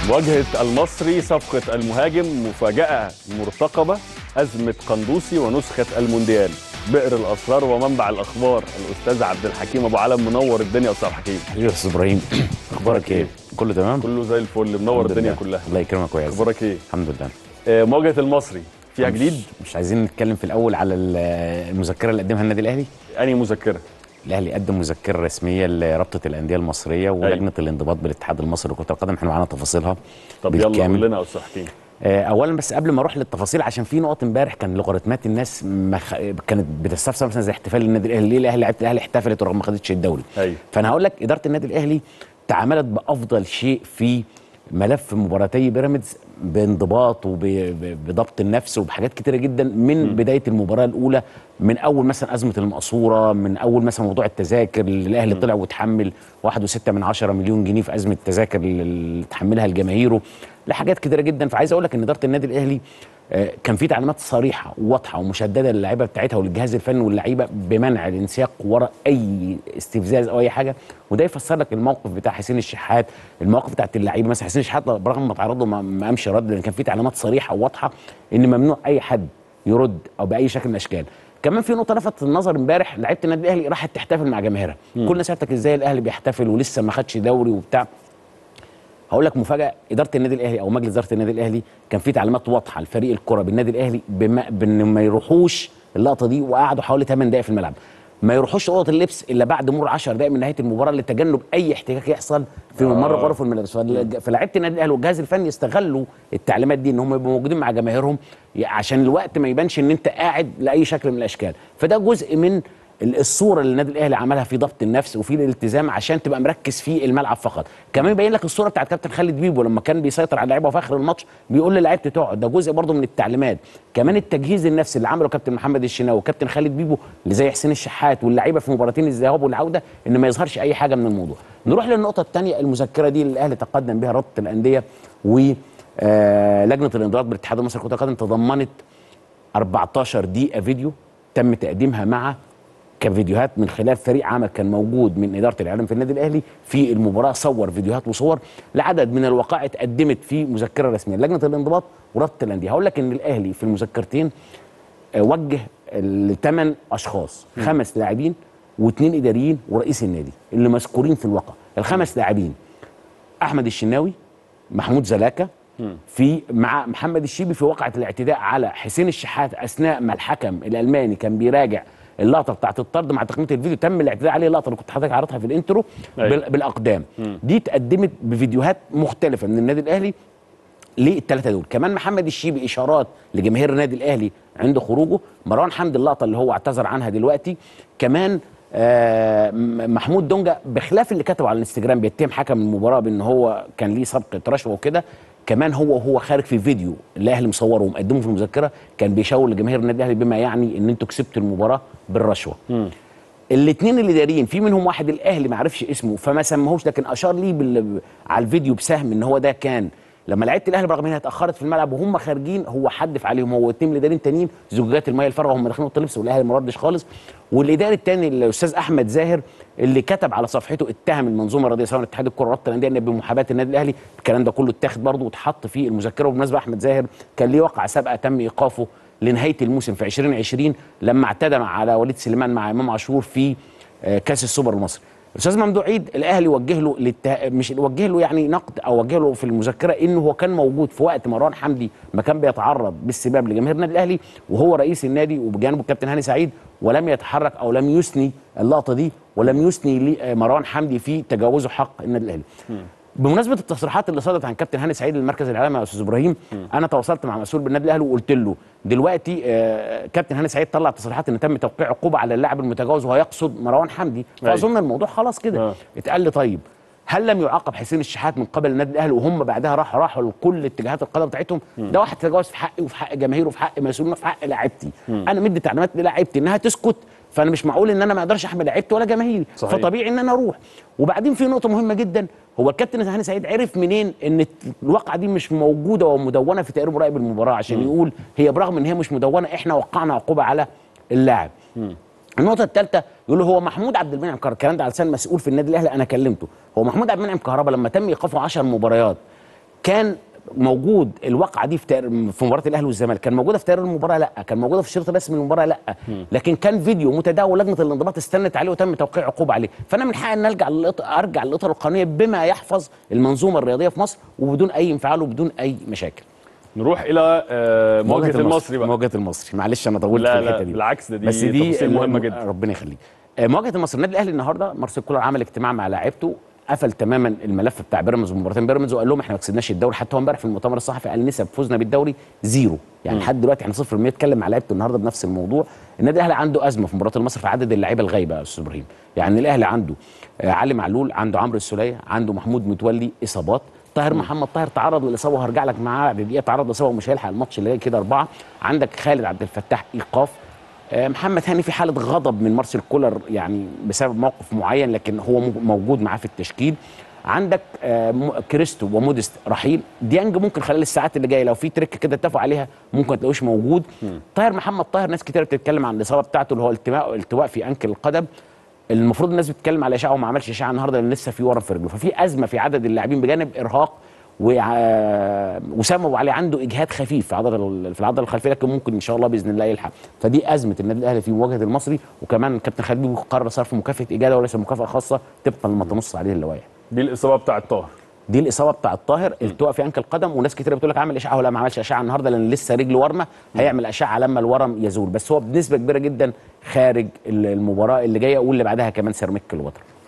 مواجهة المصري صفقة المهاجم مفاجأة مرتقبة أزمة قندوسي ونسخة المونديال بئر الأسرار ومنبع الأخبار الأستاذ عبد الحكيم أبو علم منور الدنيا يا أستاذ حكيم حبيبي يا استاذ ابراهيم اخبارك ايه؟ كله تمام؟ كله زي الفل منور الحمد الدنيا لله. كلها الله يكرمك ويعزك أخبارك إيه؟ الحمد لله آه، مواجهة المصري فيها مش- جديد مش عايزين نتكلم في الاول على ال- المذكره اللي قدمها النادي الاهلي أنهي مذكرة؟ الاهلي قدم مذكره رسميه لرابطه الانديه المصريه ولجنه الانضباط بالاتحاد المصري لكره القدم احنا معانا تفاصيلها طب يلا بالكامل. قول لنا يا أستاذ حكيم آه، اولا بس قبل ما اروح للتفاصيل عشان في نقط امبارح كان لوغاريتمات الناس مخ... كانت بتستفسر مثلا زي احتفال النادي الاهلي ليه الاهلي لعيبه الاهلي احتفلت ورغم ما خدتش الدوري أيوة. فانا هقول لك اداره النادي الاهلي تعاملت بافضل شيء في ملف مباراتي بيراميدز بانضباط وبضبط النفس وبحاجات كتيره جدا من م. بدايه المباراه الاولى من اول مثلا ازمه المقصوره من اول مثلا موضوع التذاكر اللي الاهلي طلع وتحمل 1.6 من 10 مليون جنيه في ازمه التذاكر اللي تحملها لجماهيره لحاجات كتيره جدا فعايز اقول لك ان اداره النادي الاهلي آه، كان في تعليمات صريحه وواضحه ومشدده للاعيبه بتاعتها وللجهاز الفني واللعيبه بمنع الانسياق وراء اي استفزاز او اي حاجه وده يفسر لك الموقف بتاع حسين الشحات المواقف بتاعت اللعيبه مثلا حسين الشحات برغم ما تعرض له ما ما قامش رد لان كان في تعليمات صريحه وواضحه ان ممنوع اي حد يرد او باي شكل من الاشكال كمان في نقطه لفتت النظر امبارح لعيبه النادي الاهلي راحت تحتفل مع جماهيرها كل الناس سالتك ازاي الاهلي بيحتفل ولسه ما خدش دوري وبتاع هقول لك مفاجاه اداره النادي الاهلي او مجلس اداره النادي الاهلي كان في تعليمات واضحه لفريق الكره بالنادي الاهلي بما بان ما يروحوش اللقطه دي وقعدوا حوالي 8 دقائق في الملعب ما يروحوش اوضه اللبس الا بعد مرور 10 دقائق من نهايه المباراه لتجنب اي احتكاك يحصل في ممر غرف الملابس فال- فلاعيبه النادي الاهلي والجهاز الفني استغلوا التعليمات دي ان هم يبقوا موجودين مع جماهيرهم عشان الوقت ما يبانش ان انت قاعد لاي شكل من الاشكال فده جزء من ال- الصوره اللي النادي الاهلي عملها في ضبط النفس وفي الالتزام عشان تبقى مركز في الملعب فقط كمان يبين لك الصوره بتاعت كابتن خالد بيبو لما كان بيسيطر على اللعيبه في اخر الماتش بيقول للعيبه تقعد ده جزء برضه من التعليمات كمان التجهيز النفسي اللي عمله كابتن محمد الشناوي وكابتن خالد بيبو اللي زي حسين الشحات واللعيبه في مباراتين الذهاب والعوده ان ما يظهرش اي حاجه من الموضوع نروح للنقطه الثانيه المذكره دي اللي الاهلي تقدم بها رابطه الانديه و آه، لجنه الانضباط بالاتحاد المصري لكره القدم تضمنت 14 دقيقه فيديو تم تقديمها مع كفيديوهات من خلال فريق عمل كان موجود من اداره الاعلام في النادي الاهلي في المباراه صور فيديوهات وصور لعدد من الوقائع اتقدمت في مذكره رسميه لجنه الانضباط ورابطه الانديه هقول لك ان الاهلي في المذكرتين آه، وجه لثمان اشخاص خمس لاعبين واثنين اداريين ورئيس النادي اللي مذكورين في الواقع الخمس لاعبين احمد الشناوي محمود زلاكا في مع محمد الشيبي في واقعه الاعتداء على حسين الشحات اثناء ما الحكم الالماني كان بيراجع اللقطه بتاعت الطرد مع تقنيه الفيديو تم الاعتداء عليه اللقطه اللي كنت حضرتك عارضها في الانترو أيوة. بال- بالاقدام دي اتقدمت بفيديوهات مختلفه من النادي الاهلي للثلاثه دول كمان محمد الشيبي اشارات لجماهير النادي الاهلي عند خروجه مروان حمدي اللقطه اللي هو اعتذر عنها دلوقتي كمان آه م- محمود دونجا بخلاف اللي كتبه على الانستجرام بيتهم حكم المباراه بان هو كان ليه سابقه رشوه وكده كمان هو وهو خارج في فيديو الاهلي مصوره ومقدمه في المذكره كان بيشاور لجماهير النادي الاهلي بما يعني ان انتوا كسبتوا المباراه بالرشوه الاثنين اللي دارين في منهم واحد الاهلي ما عرفش اسمه فما سماهوش لكن اشار ليه بال... على الفيديو بسهم ان هو ده كان لما لعيبه الاهلي برغم انها اتاخرت في الملعب وهم خارجين هو حدف عليهم هو واثنين اللي دارين تانيين زجاجات الميه الفارغه وهم داخلين اوضه اللبس والاهلي ما ردش خالص والاداري الثاني الاستاذ احمد زاهر اللي كتب على صفحته اتهم المنظومه الرياضيه سواء اتحاد الكره ورابطه الانديه ان بمحاباه النادي الاهلي الكلام ده كله اتاخد برضه واتحط في المذكره وبالمناسبه احمد زاهر كان ليه وقعه سابقه تم ايقافه لنهايه الموسم في 2020 لما اعتدى على وليد سليمان مع امام عاشور في آه، كاس السوبر المصري الاستاذ ممدوح عيد الاهلي وجه له للته... مش وجه له يعني نقد او وجه له في المذكره انه هو كان موجود في وقت مروان حمدي ما كان بيتعرض بالسباب لجماهير النادي الاهلي وهو رئيس النادي وبجانبه الكابتن هاني سعيد ولم يتحرك او لم يثني اللقطه دي ولم يثني لمروان حمدي في تجاوزه حق النادي الاهلي بمناسبه التصريحات اللي صدرت عن كابتن هاني سعيد المركز الاعلامي يا استاذ ابراهيم انا تواصلت مع مسؤول بالنادي الاهلي وقلت له دلوقتي آه، كابتن هاني سعيد طلع تصريحات ان تم توقيع عقوبه على اللاعب المتجاوز ويقصد مروان حمدي أيوة. فاظن الموضوع خلاص كده آه. اتقال لي طيب هل لم يعاقب حسين الشحات من قبل النادي الاهلي وهم بعدها راحوا راحوا لكل اتجاهات القدم بتاعتهم ده واحد تجاوز في حقي وفي حق جماهيره وفي حق مسؤولين وفي حق لاعيبتي انا مدي تعليمات للاعيبتي انها تسكت فانا مش معقول ان انا ما اقدرش احمي لعيبتي ولا جماهيري صحيح. فطبيعي ان انا اروح وبعدين في نقطه مهمه جدا هو الكابتن هاني سعيد عرف منين ان الواقعه دي مش موجوده ومدونه في تقرير مراقب المباراه عشان يقول هي برغم ان هي مش مدونه احنا وقعنا عقوبه على اللاعب النقطه الثالثه يقول له هو محمود عبد المنعم كهربا الكلام ده على لسان مسؤول في النادي الاهلي انا كلمته هو محمود عبد المنعم كهربا لما تم ايقافه 10 مباريات كان موجود الواقعه دي في تقرير في مباراه الاهلي والزمالك كان موجوده في تقرير المباراه لا كان موجوده في الشريط الرسمي للمباراه لا لكن كان فيديو متداول لجنه الانضباط استنت عليه وتم توقيع عقوبه عليه فانا من حقي ان الجا للإط- ارجع للاطر القانونيه بما يحفظ المنظومه الرياضيه في مصر وبدون اي انفعال وبدون اي مشاكل نروح الى آه، مواجهه المصري بقى مواجهه المصري معلش انا طولت لا في لا الحته دي بالعكس ده دي بس دي تفاصيل مهمه الم- جدا ربنا يخليك آه، مواجهه المصري النادي الاهلي النهارده مارسيل كولر عمل اجتماع مع لاعيبته قفل تماما الملف بتاع بيراميدز ومباراتين بيراميدز وقال لهم احنا ما كسبناش الدوري حتى هو امبارح في المؤتمر الصحفي قال نسب فوزنا بالدوري زيرو يعني لحد دلوقتي احنا 0% اتكلم مع لعيبته النهارده بنفس الموضوع النادي الاهلي عنده ازمه في مباراه المصري في عدد اللعيبه الغايبه يا استاذ ابراهيم يعني الاهلي عنده آه، علي معلول عنده عمرو السوليه عنده محمود متولي اصابات طاهر محمد طاهر تعرض للاصابه وهرجع لك معاه بدقيقه تعرض لاصابه ومش هيلحق الماتش اللي جاي كده اربعه عندك خالد عبد الفتاح ايقاف آه، محمد هاني في حاله غضب من مارسيل كولر يعني بسبب موقف معين لكن هو م- موجود معاه في التشكيل عندك آه، م- كريستو وموديست رحيل ديانج ممكن خلال الساعات اللي جايه لو في تريك كده اتفقوا عليها ممكن ما تلاقوش موجود طاهر محمد طاهر ناس كتير بتتكلم عن الاصابه بتاعته اللي هو التواء التواء في انكل القدم المفروض الناس بتتكلم على اشعه وما عملش اشعه النهارده لان لسه في ورم في رجله ففي ازمه في عدد اللاعبين بجانب ارهاق وع- وسام ابو علي عنده اجهاد خفيف في عضله في العضله الخلفيه لكن ممكن ان شاء الله باذن الله يلحق فدي ازمه النادي الاهلي في مواجهه المصري وكمان كابتن خالد بيبو قرر صرف مكافاه اجاده وليس مكافاه خاصه طبقا لما تنص عليه اللوائح دي الاصابه بتاعه طاهر دي الاصابه بتاع الطاهر التواء في انكل القدم وناس كتير بتقول لك عمل اشعه ولا ما عملش اشعه النهارده لان لسه رجله ورمه هيعمل اشعه لما الورم يزول بس هو بنسبه كبيره جدا خارج المباراه اللي جايه واللي بعدها كمان سيراميك كليوباترا